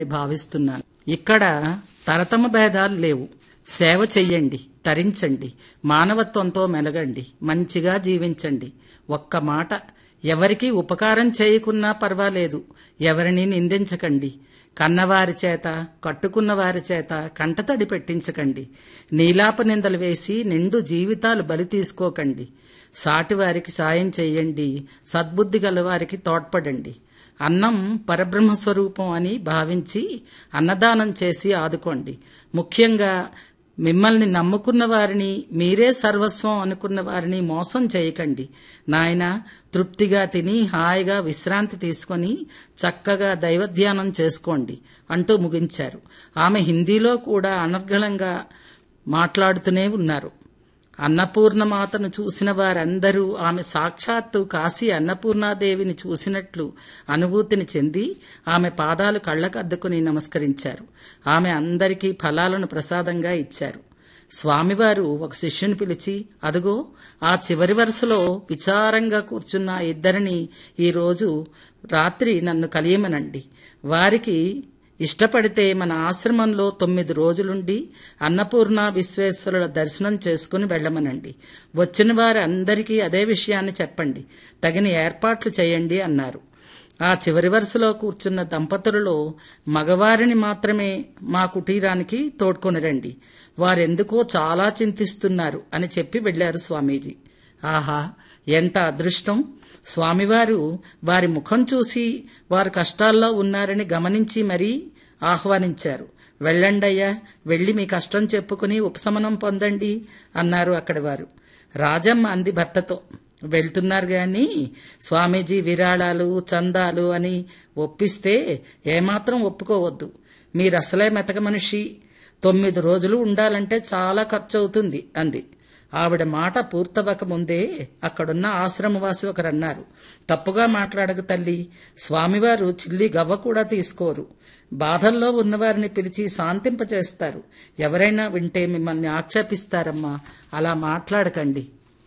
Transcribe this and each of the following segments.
భావిస్తున్నాను ఇక్కడ తరతమ భేదాలు లేవు సేవ చెయ్యండి తరించండి మానవత్వంతో మెలగండి మంచిగా జీవించండి ఒక్క మాట ఎవరికి ఉపకారం చేయకున్నా పర్వాలేదు ఎవరిని నిందించకండి కన్నవారి చేత కట్టుకున్న వారి చేత కంటతడి పెట్టించకండి నీలాప నిందలు వేసి నిండు జీవితాలు బలి తీసుకోకండి సాటివారికి సాయం చేయండి సద్బుద్ధి గలవారికి తోడ్పడండి అన్నం పరబ్రహ్మ స్వరూపం అని భావించి అన్నదానం చేసి ఆదుకోండి ముఖ్యంగా మిమ్మల్ని నమ్ముకున్న వారిని మీరే సర్వస్వం అనుకున్న వారిని మోసం చేయకండి నాయన తృప్తిగా తిని హాయిగా విశ్రాంతి తీసుకొని చక్కగా దైవధ్యానం చేసుకోండి అంటూ ముగించారు ఆమె హిందీలో కూడా అనర్గళంగా మాట్లాడుతూనే ఉన్నారు అన్నపూర్ణమాతను చూసిన వారందరూ ఆమె సాక్షాత్తు కాశీ అన్నపూర్ణాదేవిని చూసినట్లు అనుభూతిని చెంది ఆమె పాదాలు కళ్ళకద్దుకుని నమస్కరించారు ఆమె అందరికీ ఫలాలను ప్రసాదంగా ఇచ్చారు స్వామివారు ఒక శిష్యుని పిలిచి అదుగో ఆ చివరి వరుసలో విచారంగా కూర్చున్న ఆ ఇద్దరిని ఈరోజు రాత్రి నన్ను కలియమనండి వారికి ఇష్టపడితే మన ఆశ్రమంలో తొమ్మిది రోజులుండి అన్నపూర్ణ విశ్వేశ్వరుల దర్శనం చేసుకుని వెళ్ళమనండి వచ్చిన వారి అందరికీ అదే విషయాన్ని చెప్పండి తగిన ఏర్పాట్లు చేయండి అన్నారు ఆ చివరి వరుసలో కూర్చున్న దంపతులలో మగవారిని మాత్రమే మా కుటీరానికి తోడ్కొని రండి వారెందుకో చాలా చింతిస్తున్నారు అని చెప్పి వెళ్లారు స్వామీజీ ఆహా ఎంత అదృష్టం స్వామివారు వారి ముఖం చూసి వారు కష్టాల్లో ఉన్నారని గమనించి మరీ ఆహ్వానించారు వెళ్ళండయ్యా వెళ్ళి మీ కష్టం చెప్పుకుని ఉపశమనం పొందండి అన్నారు అక్కడి వారు రాజమ్మ అంది భర్తతో వెళ్తున్నారు గాని స్వామీజీ విరాళాలు చందాలు అని ఒప్పిస్తే ఏమాత్రం ఒప్పుకోవద్దు మీరు అసలే మెతక మనిషి తొమ్మిది రోజులు ఉండాలంటే చాలా ఖర్చు అవుతుంది అంది ఆవిడ మాట పూర్తవక ముందే అక్కడున్న ఆశ్రమవాసి ఒకరన్నారు తప్పుగా మాట్లాడక తల్లి స్వామివారు చిల్లి గవ్వ కూడా తీసుకోరు బాధల్లో ఉన్నవారిని పిలిచి శాంతింపచేస్తారు ఎవరైనా వింటే మిమ్మల్ని ఆక్షేపిస్తారమ్మా అలా మాట్లాడకండి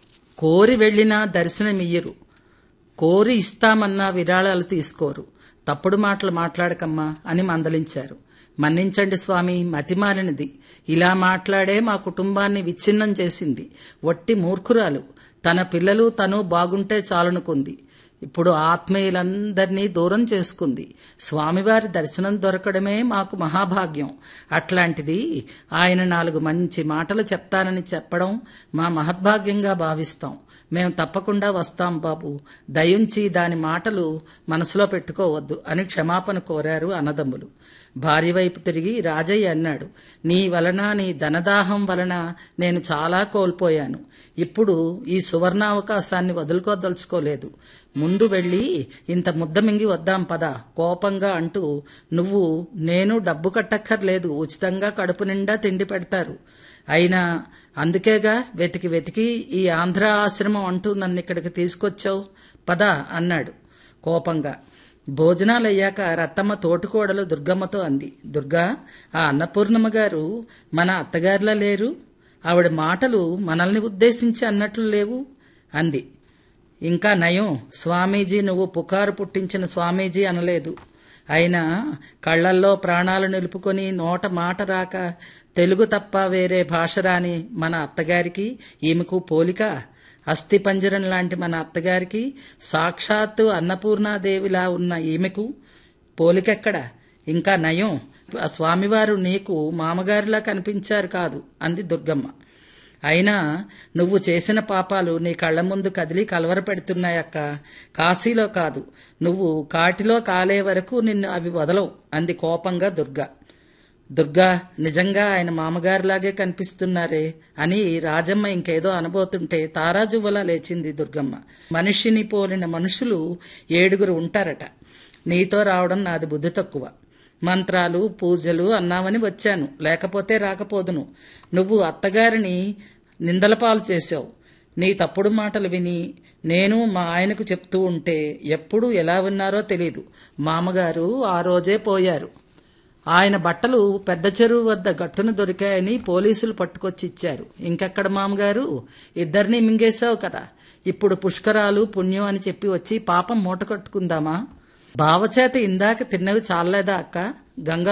కోరి వెళ్ళినా దర్శనమియ్యరు కోరి ఇస్తామన్నా విరాళాలు తీసుకోరు తప్పుడు మాటలు మాట్లాడకమ్మా అని మందలించారు మన్నించండి స్వామి మతిమాలినది ఇలా మాట్లాడే మా కుటుంబాన్ని విచ్ఛిన్నం చేసింది వట్టి మూర్ఖురాలు తన పిల్లలు తను బాగుంటే చాలనుకుంది ఇప్పుడు ఆత్మీయులందరినీ దూరం చేసుకుంది స్వామివారి దర్శనం దొరకడమే మాకు మహాభాగ్యం అట్లాంటిది ఆయన నాలుగు మంచి మాటలు చెప్తానని చెప్పడం మా మహద్భాగ్యంగా భావిస్తాం మేము తప్పకుండా వస్తాం బాబు దయుంచి దాని మాటలు మనసులో పెట్టుకోవద్దు అని క్షమాపణ కోరారు అన్నదమ్ములు భార్య వైపు తిరిగి రాజయ్య అన్నాడు నీ వలన నీ ధనదాహం వలన నేను చాలా కోల్పోయాను ఇప్పుడు ఈ సువర్ణావకాశాన్ని వదులుకోదలుచుకోలేదు ముందు వెళ్ళి ఇంత ముద్ద మింగి వద్దాం పద కోపంగా అంటూ నువ్వు నేను డబ్బు కట్టక్కర్లేదు ఉచితంగా కడుపు నిండా తిండి పెడతారు అయినా అందుకేగా వెతికి వెతికి ఈ ఆంధ్ర ఆశ్రమం అంటూ నన్ను ఇక్కడికి తీసుకొచ్చావు పద అన్నాడు కోపంగా భోజనాలయ్యాక రత్తమ్మ తోటికోడలు దుర్గమ్మతో అంది దుర్గా ఆ అన్నపూర్ణమ్మ గారు మన అత్తగారిలా లేరు ఆవిడ మాటలు మనల్ని ఉద్దేశించి అన్నట్లు లేవు అంది ఇంకా నయం స్వామీజీ నువ్వు పుకారు పుట్టించిన స్వామీజీ అనలేదు అయినా కళ్లల్లో ప్రాణాలు నిలుపుకొని నోట మాట రాక తెలుగు తప్ప వేరే భాష రాని మన అత్తగారికి ఈమెకు పోలిక అస్థి పంజరం లాంటి మన అత్తగారికి సాక్షాత్తు అన్నపూర్ణాదేవిలా ఉన్న ఈమెకు పోలికెక్కడ ఇంకా నయం ఆ స్వామివారు నీకు మామగారిలా కనిపించారు కాదు అంది దుర్గమ్మ అయినా నువ్వు చేసిన పాపాలు నీ కళ్ళ ముందు కదిలి కలవర పెడుతున్నాయక్క కాశీలో కాదు నువ్వు కాటిలో కాలే వరకు నిన్ను అవి వదలవు అంది కోపంగా దుర్గా దుర్గా నిజంగా ఆయన మామగారిలాగే కనిపిస్తున్నారే అని రాజమ్మ ఇంకేదో అనబోతుంటే తారాజువ్వలా లేచింది దుర్గమ్మ మనిషిని పోలిన మనుషులు ఏడుగురు ఉంటారట నీతో రావడం నాది బుద్ధి తక్కువ మంత్రాలు పూజలు అన్నామని వచ్చాను లేకపోతే రాకపోదును నువ్వు అత్తగారిని నిందలపాలు చేశావు నీ తప్పుడు మాటలు విని నేను మా ఆయనకు చెప్తూ ఉంటే ఎప్పుడు ఎలా ఉన్నారో తెలీదు మామగారు ఆ రోజే పోయారు ఆయన బట్టలు పెద్ద చెరువు వద్ద గట్టున దొరికాయని పోలీసులు పట్టుకొచ్చి ఇచ్చారు ఇంకెక్కడ మామగారు ఇద్దరిని మింగేశావు కదా ఇప్పుడు పుష్కరాలు పుణ్యం అని చెప్పి వచ్చి పాపం మూట కట్టుకుందామా బావచేత ఇందాక తిన్నవి చాలలేదా అక్క గంగా